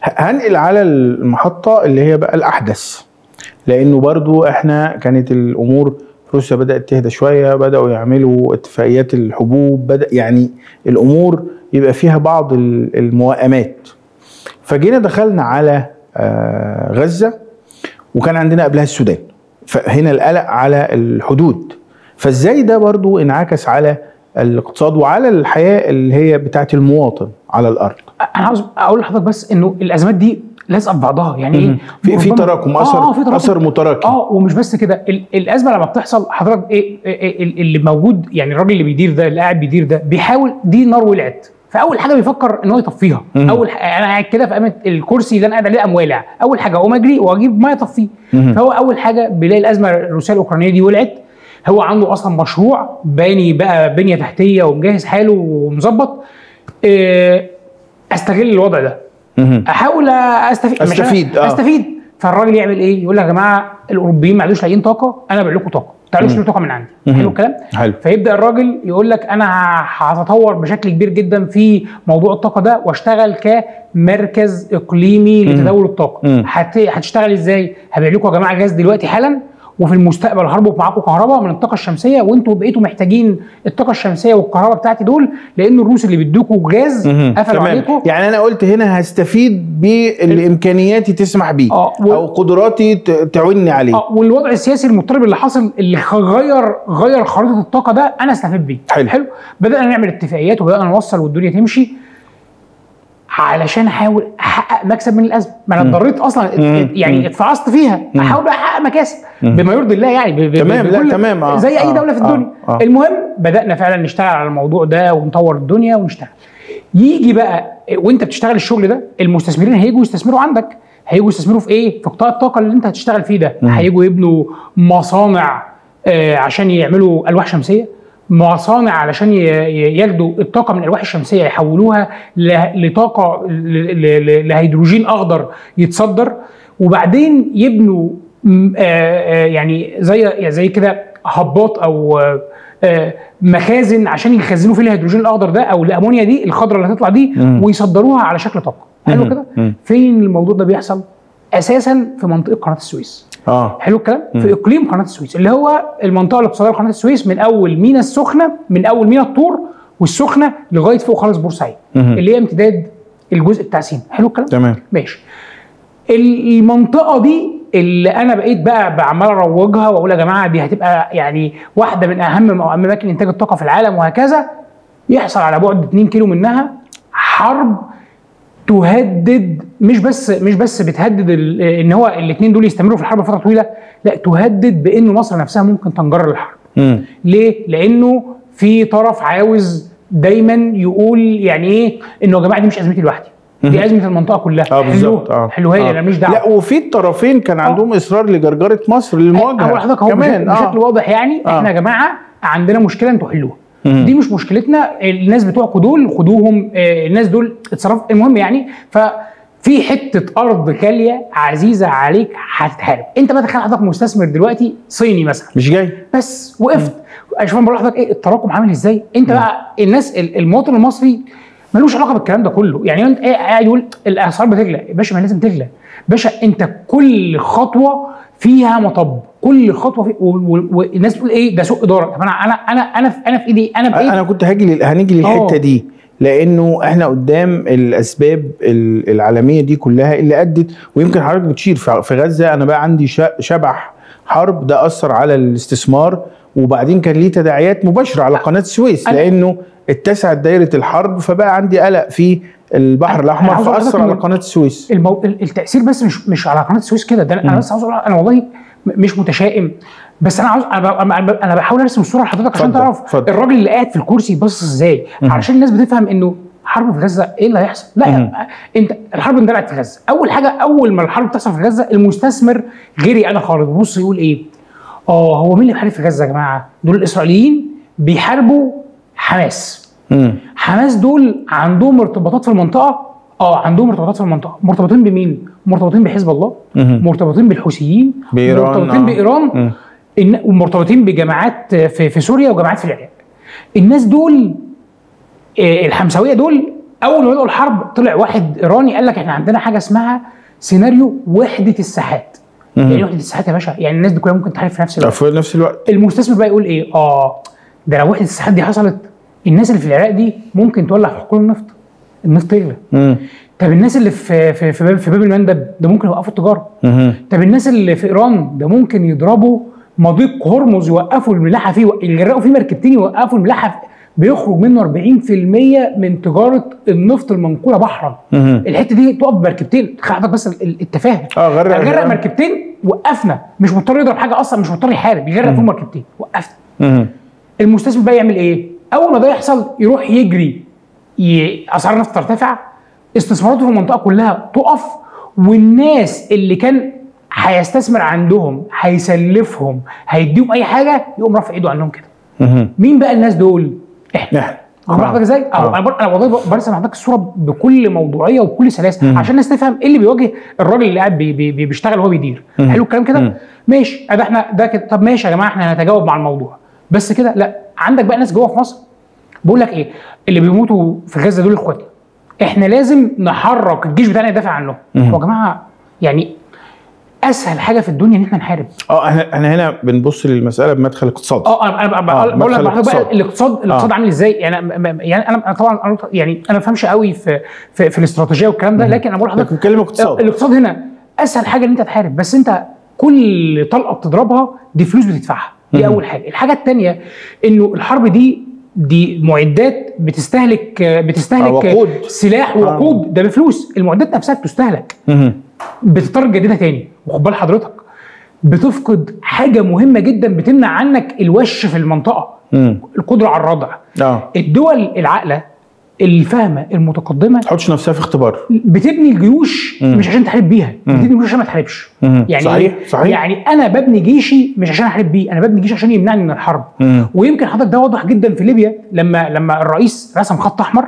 هنقل على المحطه اللي هي بقى الاحدث لانه برضو احنا كانت الامور في روسيا بدات تهدى شويه بداوا يعملوا اتفاقيات الحبوب بدا يعني الامور يبقى فيها بعض ال- الموائمات فجينا دخلنا على آه، غزه وكان عندنا قبلها السودان فهنا القلق على الحدود فازاي ده برضو انعكس على الاقتصاد وعلى الحياه اللي هي بتاعت المواطن على الارض انا عاوز اقول لحضرتك بس انه الازمات دي لازقه في بعضها يعني ايه في في ربما- تراكم آه، اثر آه، في تراكم. اثر متراكم اه ومش بس كده ال- الازمه لما بتحصل حضرتك ايه إيه- إيه اللي موجود يعني الراجل اللي بيدير ده اللي قاعد بيدير ده بيحاول دي نار ولعت فاول حاجه بيفكر ان هو يطفيها مم. اول ح... انا قاعد كده في قامه الكرسي اللي انا قاعد عليه قام والع اول حاجه اقوم اجري واجيب ميه اطفيه مم. فهو اول حاجه بيلاقي الازمه الروسيه الاوكرانيه دي ولعت هو عنده اصلا مشروع باني بقى بنيه تحتيه ومجهز حاله ومظبط إيه، استغل الوضع ده مهم. احاول استفيد مش أنا- أستفيد، آه. استفيد فالراجل يعمل ايه؟ يقول لك يا جماعه الاوروبيين ما عندوش لاقيين طاقه انا ابيع لكم طاقه تعالوا اشتروا طاقه من عندي مهم. حلو الكلام؟ حلو فيبدا الراجل يقول لك انا هتطور بشكل كبير جدا في موضوع الطاقه ده واشتغل كمركز اقليمي لتداول الطاقه مم. هت... هتشتغل ازاي؟ هبيع لكم يا جماعه جاز دلوقتي حالا وفي المستقبل هربط معاكم كهرباء من الطاقه الشمسيه وانتوا بقيتوا محتاجين الطاقه الشمسيه والكهرباء بتاعتي دول لان الروس اللي بيدوكوا جاز مهم. قفلوا تمام عليكم يعني انا قلت هنا هستفيد باللي امكانياتي تسمح بيه آه، و- او قدراتي ت- تعيني عليه اه والوضع السياسي المضطرب اللي حصل اللي خ- غير غير خريطه الطاقه ده انا استفيد بيه حلو. حلو بدانا نعمل اتفاقيات وبدانا نوصل والدنيا تمشي علشان احاول احقق مكسب من الازمه ما انا اضطريت اصلا ات- مم. يعني مم. اتفعصت فيها احاول بقى احقق مكاسب بما يرضي الله يعني ب- ب- تمام، لا، بكل- تمام، آه، زي اي آه، دوله في آه، الدنيا آه. المهم بدانا فعلا نشتغل على الموضوع ده ونطور الدنيا ونشتغل يجي بقى وانت بتشتغل الشغل ده المستثمرين هيجوا يستثمروا عندك هيجوا يستثمروا في ايه؟ في قطاع الطاقه اللي انت هتشتغل فيه ده هيجوا يبنوا مصانع آه، عشان يعملوا الواح شمسيه مصانع علشان ي- ي- ياخدوا الطاقه من الالواح الشمسيه يحولوها ل- لطاقه ل- ل- ل- لهيدروجين اخضر يتصدر وبعدين يبنوا م- آه، آه، يعني زي زي كده هباط او آه، آه، مخازن عشان يخزنوا فيه الهيدروجين الاخضر ده او الامونيا دي الخضراء اللي هتطلع دي مم. ويصدروها على شكل طاقه حلو مم. كده مم. فين الموضوع ده بيحصل اساسا في منطقه قناه السويس اه حلو الكلام مم. في اقليم قناه السويس اللي هو المنطقه الاقتصاديه لقناه السويس من اول مينا السخنه من اول مينا الطور والسخنه لغايه فوق خالص بورسعيد مهم. اللي هي امتداد الجزء بتاع سينا حلو الكلام تمام ماشي المنطقه دي اللي انا بقيت بقى بعمال اروجها واقول يا جماعه دي هتبقى يعني واحده من اهم اماكن انتاج الطاقه في العالم وهكذا يحصل على بعد 2 كيلو منها حرب تهدد مش بس مش بس بتهدد ال- ان هو الاثنين دول يستمروا في الحرب فتره طويله لا تهدد بان مصر نفسها ممكن تنجر الحرب مم. ليه؟ لانه في طرف عاوز دايما يقول يعني ايه انه يا جماعه دي مش ازمتي لوحدي دي ازمه المنطقه كلها اه بالظبط حلوها اه حلوها لي آه. انا مش دعوه لا وفي الطرفين كان عندهم اصرار لجرجره مصر للمواجهه هو حضرتك هو كمان بشكل, بشكل واضح يعني آه. احنا يا جماعه عندنا مشكله انتوا حلوها مم. دي مش مشكلتنا الناس بتوعكم دول خدوهم آه، الناس دول اتصرفوا المهم يعني ففي حته ارض غاليه عزيزه عليك هتتحارب انت بقى تخيل حضرتك مستثمر دلوقتي صيني مثلا مش جاي بس وقفت شوف انا بقول لحضرتك ايه التراكم عامل ازاي انت بقى الناس ال- المواطن المصري ملوش علاقه بالكلام ده كله يعني انت ايه قاعد يقول الاسعار بتغلى يا باشا ما لازم تغلى باشا انت كل خطوه فيها مطب كل خطوه في و- و- والناس بتقول ايه ده سوء اداره طب انا انا انا انا في انا في ايدي انا بايه انا كنت هاجي لل- هنيجي للحته آه. دي لانه احنا قدام الاسباب ال- العالميه دي كلها اللي ادت ويمكن حضرتك بتشير في في غزه انا بقى عندي ش- شبح حرب ده اثر على الاستثمار وبعدين كان ليه تداعيات مباشره على قناه السويس أنا- لانه اتسعت دايره الحرب فبقى عندي قلق في البحر أنا الاحمر عاوز أقول فاثر لحضرتك على إن- قناه السويس المو... التاثير بس مش مش على قناه السويس كده ده انا مم. بس عاوز اقول انا والله م- مش متشائم بس انا عاوز انا ب- انا ب- أنا بحاول ارسم الصوره لحضرتك عشان اتفضل، تعرف اتفضل. الراجل اللي قاعد في الكرسي باصص ازاي مم. علشان الناس بتفهم انه حرب في غزه ايه اللي هيحصل؟ لا مم. انت الحرب اندلعت في غزه اول حاجه اول ما الحرب بتحصل في غزه المستثمر غيري انا خالص بيبص يقول ايه؟ اه هو مين اللي بيحارب في غزه يا جماعه؟ دول الاسرائيليين بيحاربوا حماس مم. حماس دول عندهم ارتباطات في المنطقه اه عندهم ارتباطات في المنطقه مرتبطين بمين مرتبطين بحزب الله مم. مرتبطين بالحوثيين بإيران، مرتبطين آه. بايران مم. إن ومرتبطين بجماعات في, في سوريا وجماعات في العراق الناس دول آه، الحمساويه دول اول ما بدأوا الحرب طلع واحد ايراني قال لك احنا عندنا حاجه اسمها سيناريو وحده الساحات مهم. يعني وحده الساحات يا باشا يعني الناس دي كلها ممكن تحارب في نفس الوقت في نفس الوقت المستثمر بقى يقول ايه اه ده لو وحده الساحات دي حصلت الناس اللي في العراق دي ممكن تولع في حقول النفط النفط يغلى مم. طب الناس اللي في في في باب, في باب المندب ده ممكن يوقفوا التجاره مهم. طب الناس اللي في ايران ده ممكن يضربوا مضيق هرمز يوقفوا الملاحه فيه يغرقوا فيه مركبتين يوقفوا الملاحه فيه. بيخرج منه 40% من تجاره النفط المنقوله بحرا مهم. الحته دي تقف بمركبتين حضرتك بس ال- التفاهه اه غرق غرق مركبتين وقفنا مش مضطر يضرب حاجه اصلا مش مضطر يحارب يغرق فيهم مركبتين وقفنا مهم. المستثمر بقى يعمل ايه؟ اول ما ده يحصل يروح يجري ي... اسعار النفط ترتفع استثماراته في المنطقه كلها تقف والناس اللي كان هيستثمر عندهم هيسلفهم هيديهم اي حاجه يقوم رافع ايده عنهم كده مهم. مين بقى الناس دول؟ احنا احنا واخد حضرتك ازاي؟ آه. أهو انا بر- انا والله برسم لحضرتك الصوره بكل موضوعيه وبكل سلاسه عشان الناس تفهم ايه اللي بيواجه الراجل اللي قاعد بي بي بي- بيشتغل وهو بيدير مم. حلو الكلام مم. كده؟ ماشي ده احنا ده كده طب ماشي يا جماعه احنا هنتجاوب مع الموضوع بس كده لا عندك بقى ناس جوه في مصر بقول لك ايه اللي بيموتوا في غزه دول اخواتنا احنا لازم نحرك الجيش بتاعنا يدافع عنهم مم. هو يا جماعه يعني اسهل حاجه في الدنيا ان احنا نحارب اه احنا احنا هنا بنبص للمساله بمدخل اقتصادي اه انا انا آه، بقول بقول لك مدخل لحضرتك بقى الاقتصاد. الاقتصاد الاقتصاد آه. عامل ازاي يعني م- م- يعني انا أنا طبعا أنا يعني انا ما بفهمش قوي في في, في الاستراتيجيه والكلام ده لكن انا بقول لكن لحضرتك بنتكلم اقتصاد الاقتصاد هنا اسهل حاجه ان انت تحارب بس انت كل طلقه بتضربها دي فلوس بتدفعها دي مم. اول حاجه الحاجه الثانيه انه الحرب دي دي معدات بتستهلك بتستهلك آه، وقود. سلاح ووقود ده بفلوس المعدات نفسها بتستهلك مهم. بتضطر تجددها تاني وخد بال حضرتك بتفقد حاجه مهمه جدا بتمنع عنك الوش في المنطقه مم. القدره على الردع اه الدول العاقله الفاهمه المتقدمه ما تحطش نفسها في اختبار بتبني الجيوش مم. مش عشان تحارب بيها مم. بتبني الجيوش عشان ما تحاربش مم. يعني صحيح إيه؟ صحيح يعني انا ببني جيشي مش عشان احارب بيه انا ببني جيشي عشان يمنعني من الحرب مم. ويمكن حضرتك ده واضح جدا في ليبيا لما لما الرئيس رسم خط احمر